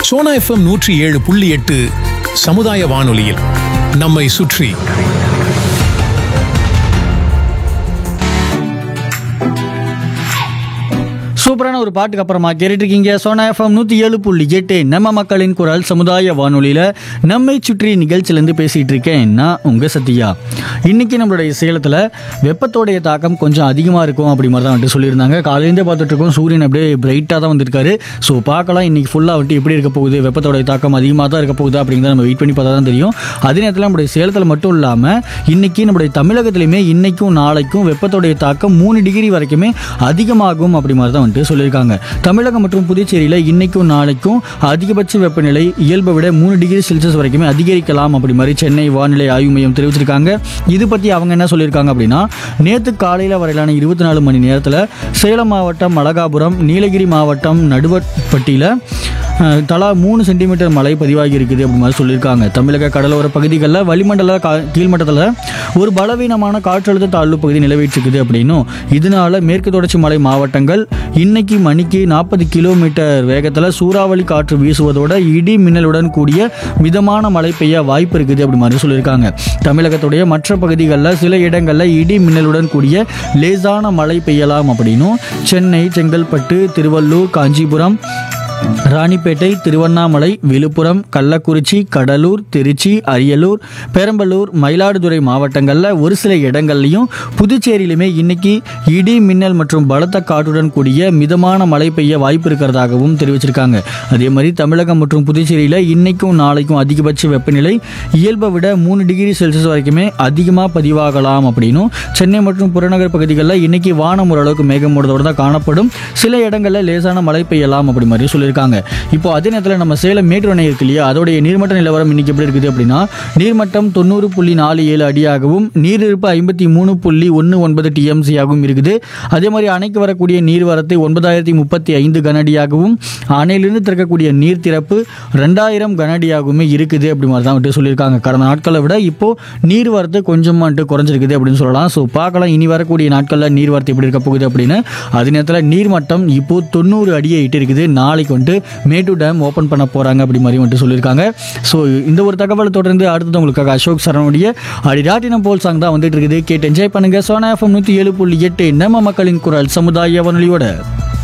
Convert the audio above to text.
Sona FM நூற்றி ஏழு புள்ளி எட்டு சமுதாய வானொலியில் நம்மை சுற்றி சூப்பரான ஒரு பாட்டுக்கு அப்புறமா கேட்டுட்டு இருக்கீங்க சோனா எஃப்எம் நூற்றி ஏழு புள்ளி எட்டு நம்ம மக்களின் குரல் சமுதாய வானொலியில் நம்மை சுற்றி நிகழ்ச்சியிலேருந்து பேசிகிட்டு இருக்கேன் நான் உங்கள் சத்யா இன்னைக்கு நம்மளுடைய சேலத்தில் வெப்பத்தோடைய தாக்கம் கொஞ்சம் அதிகமாக இருக்கும் அப்படி மாதிரி தான் வந்துட்டு சொல்லியிருந்தாங்க காலையிலேருந்தே பார்த்துட்டு இருக்கோம் சூரியன் அப்படியே பிரைட்டாக தான் வந்திருக்காரு ஸோ பார்க்கலாம் இன்னைக்கு ஃபுல்லாக வந்துட்டு எப்படி இருக்க போகுது வெப்பத்தோடைய தாக்கம் அதிகமாக தான் இருக்க போகுது அப்படிங்கிறத நம்ம வெயிட் பண்ணி பார்த்தா தான் தெரியும் அதே நேரத்தில் நம்மளுடைய சேலத்தில் மட்டும் இல்லாமல் இன்னைக்கு நம்முடைய தமிழகத்திலையுமே இன்னைக்கும் நாளைக்கும் வெப்பத்தோடைய தாக்கம் மூணு டிகிரி வரைக்குமே அதிகமாகும் அப்படி மாதிரி தான் வந்துட்டு சொல்லியிருக்காங்க தமிழகம் மற்றும் புதுச்சேரியில் இன்னைக்கும் நாளைக்கும் அதிகபட்ச வெப்பநிலை இயல்பை விட மூணு டிகிரி செல்சியஸ் வரைக்குமே அதிகரிக்கலாம் அப்படி மாதிரி சென்னை வானிலை ஆய்வு மையம் தெரிவிச்சிருக்காங்க இது பற்றி அவங்க என்ன சொல்லியிருக்காங்க அப்படின்னா நேற்று காலையில் வரையிலான இருபத்தி நாலு மணி நேரத்தில் சேலம் மாவட்டம் அழகாபுரம் நீலகிரி மாவட்டம் நடுவப்பட்டியில் அஹ், தலா மூணு சென்டிமீட்டர் மழை பதிவாகி இருக்குது அப்படி மாதிரி சொல்லியிருக்காங்க தமிழக கடலோர பகுதிகளில் வளிமண்டல கா கீழ்மட்டத்தில் ஒரு பலவீனமான காற்றழுத்த தாழ்வு பகுதி நிலவிட்டு இருக்குது அப்படின்னும் இதனால மேற்கு தொடர்ச்சி மலை மாவட்டங்கள் இன்னைக்கு மணிக்கு நாற்பது கிலோமீட்டர் வேகத்தில் சூறாவளி காற்று வீசுவதோட இடி மின்னலுடன் கூடிய மிதமான மழை பெய்ய வாய்ப்பு இருக்குது அப்படி மாதிரி சொல்லியிருக்காங்க தமிழகத்துடைய மற்ற பகுதிகளில் சில இடங்களில் இடி மின்னலுடன் கூடிய லேசான மழை பெய்யலாம் அப்படின்னும் சென்னை செங்கல்பட்டு திருவள்ளூர் காஞ்சிபுரம் ராணிப்பேட்டை திருவண்ணாமலை விழுப்புரம் கள்ளக்குறிச்சி கடலூர் திருச்சி அரியலூர் பெரம்பலூர் மயிலாடுதுறை மாவட்டங்களில் ஒரு சில இடங்கள்லையும் புதுச்சேரியிலுமே இன்னைக்கு இடி மின்னல் மற்றும் பலத்த காற்றுடன் கூடிய மிதமான மழை பெய்ய வாய்ப்பு இருக்கிறதாகவும் தெரிவிச்சிருக்காங்க அதே மாதிரி தமிழகம் மற்றும் புதுச்சேரியில் இன்னைக்கும் நாளைக்கும் அதிகபட்ச வெப்பநிலை இயல்பை விட மூணு டிகிரி செல்சியஸ் வரைக்குமே அதிகமாக பதிவாகலாம் அப்படின்னும் சென்னை மற்றும் புறநகர் பகுதிகளில் இன்னைக்கு வானம் ஓரளவுக்கு மேகமூடத்தோடு தான் காணப்படும் சில இடங்களில் லேசான மழை பெய்யலாம் அப்படி மாதிரி சொல்லியிருக்காங்க இப்போ அதே நேரத்தில் நம்ம சேலம் மேட்டூர் அணை இருக்கு இல்லையா அதோடைய நீர்மட்ட நிலவரம் இன்னைக்கு எப்படி இருக்குது அப்படின்னா நீர்மட்டம் தொண்ணூறு புள்ளி நாலு ஏழு அடியாகவும் நீரிருப்பு ஐம்பத்தி மூணு புள்ளி ஒன்று ஒன்பது டிஎம்சியாகவும் இருக்குது அதே மாதிரி அணைக்கு வரக்கூடிய நீர்வரத்து ஒன்பதாயிரத்தி முப்பத்தி ஐந்து கனஅடியாகவும் அணையிலிருந்து திறக்கக்கூடிய நீர் திறப்பு ரெண்டாயிரம் கனஅடியாகவுமே இருக்குது அப்படி மாதிரி தான் வந்துட்டு சொல்லியிருக்காங்க கடந்த நாட்களை விட இப்போ நீர்வரத்து கொஞ்சம் வந்துட்டு குறைஞ்சிருக்குது அப்படின்னு சொல்லலாம் ஸோ பார்க்கலாம் இனி வரக்கூடிய நாட்களில் நீர்வரத்து எப்படி இருக்க போகுது அப்படின்னு அதே நேரத்தில் நீர்மட்டம் இப்போ தொண்ணூறு அடியை இட்டு இருக்குது நாளைக்கு வந்துட்டு மேட்டூர் டேம் ஓப்பன் பண்ண போகிறாங்க அப்படி மாதிரி வந்துட்டு சொல்லியிருக்காங்க ஸோ இந்த ஒரு தகவலை தொடர்ந்து அடுத்தது உங்களுக்காக அசோக் சரணுடைய அடிராட்டினம் போல் சாங் தான் வந்துட்டு இருக்குது கேட்டு என்ஜாய் பண்ணுங்க சோனா எஃப்எம் நூற்றி ஏழு புள்ளி எட்டு நம்ம மக்களின் குரல் சமுதாய வானொலியோட